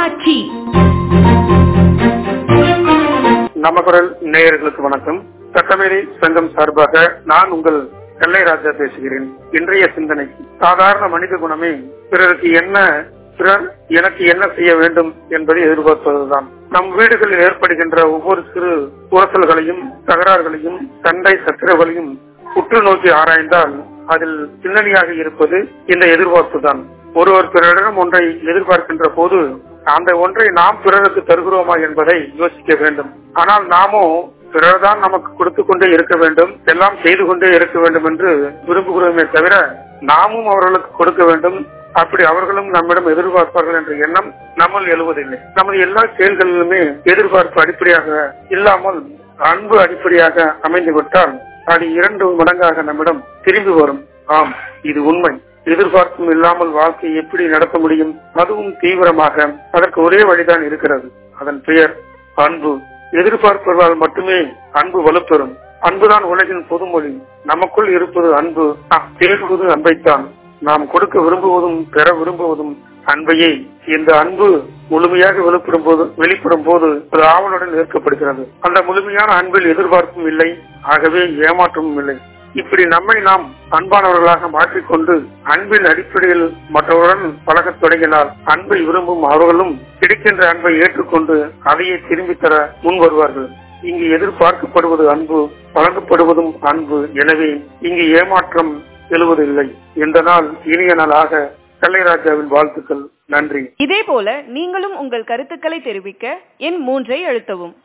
ஊராட்சி நமக்குரல் நேயர்களுக்கு வணக்கம் சட்டமேரி சங்கம் சார்பாக நான் உங்கள் கல்லை ராஜா பேசுகிறேன் இன்றைய சிந்தனை சாதாரண மனித குணமே பிறருக்கு என்ன பிறர் எனக்கு என்ன செய்ய வேண்டும் என்பதை எதிர்பார்ப்பதுதான் நம் வீடுகளில் ஏற்படுகின்ற ஒவ்வொரு சிறு உரசல்களையும் தகராறுகளையும் சண்டை சச்சரவுகளையும் உற்று நோக்கி ஆராய்ந்தால் அதில் பின்னணியாக இருப்பது இந்த எதிர்பார்ப்பு தான் ஒருவர் பிறரிடம் ஒன்றை எதிர்பார்க்கின்ற போது அந்த ஒன்றை நாம் பிறருக்கு தருகிறோமா என்பதை யோசிக்க வேண்டும் ஆனால் நாமோ பிறர் தான் நமக்கு கொடுத்து கொண்டே இருக்க வேண்டும் எல்லாம் செய்து கொண்டே இருக்க வேண்டும் என்று விரும்புகிறோமே தவிர நாமும் அவர்களுக்கு கொடுக்க வேண்டும் அப்படி அவர்களும் நம்மிடம் எதிர்பார்ப்பார்கள் என்ற எண்ணம் நம்மள் எழுவதில்லை நமது எல்லா செயல்களிலுமே எதிர்பார்ப்பு அடிப்படையாக இல்லாமல் அன்பு அடிப்படையாக அமைந்து விட்டால் அது இரண்டு மடங்காக நம்மிடம் திரும்பி வரும் ஆம் இது உண்மை எதிர்பார்ப்பும் இல்லாமல் வாழ்க்கையை எப்படி நடத்த முடியும் அதுவும் தீவிரமாக அதற்கு ஒரே வழிதான் இருக்கிறது அதன் பெயர் அன்பு எதிர்பார்ப்பதால் மட்டுமே அன்பு வலுப்பெறும் அன்புதான் உலகின் பொதுமொழி நமக்குள் இருப்பது அன்பு நாம் தேடுவது அன்பைத்தான் நாம் கொடுக்க விரும்புவதும் பெற விரும்புவதும் அன்பையே இந்த அன்பு முழுமையாக வெளிப்படும் போது வெளிப்படும் போது ஒரு ஆவலுடன் ஏற்கப்படுகிறது அந்த முழுமையான அன்பில் எதிர்பார்ப்பும் இல்லை ஆகவே ஏமாற்றமும் இல்லை இப்படி நம்மை நாம் அன்பானவர்களாக மாற்றிக்கொண்டு அன்பின் அடிப்படையில் மற்றவருடன் பழகத் தொடங்கினால் அன்பை விரும்பும் அவர்களும் கிடைக்கின்ற அன்பை ஏற்றுக்கொண்டு அதையே திரும்பி தர முன் வருவார்கள் இங்கு எதிர்பார்க்கப்படுவது அன்பு வழங்கப்படுவதும் அன்பு எனவே இங்கு ஏமாற்றம் எழுவதில்லை இந்த நாள் இனிய நாளாக கல்லைராஜாவின் வாழ்த்துக்கள் நன்றி இதே போல நீங்களும் உங்கள் கருத்துக்களை தெரிவிக்க எண் மூன்றை அழுத்தவும்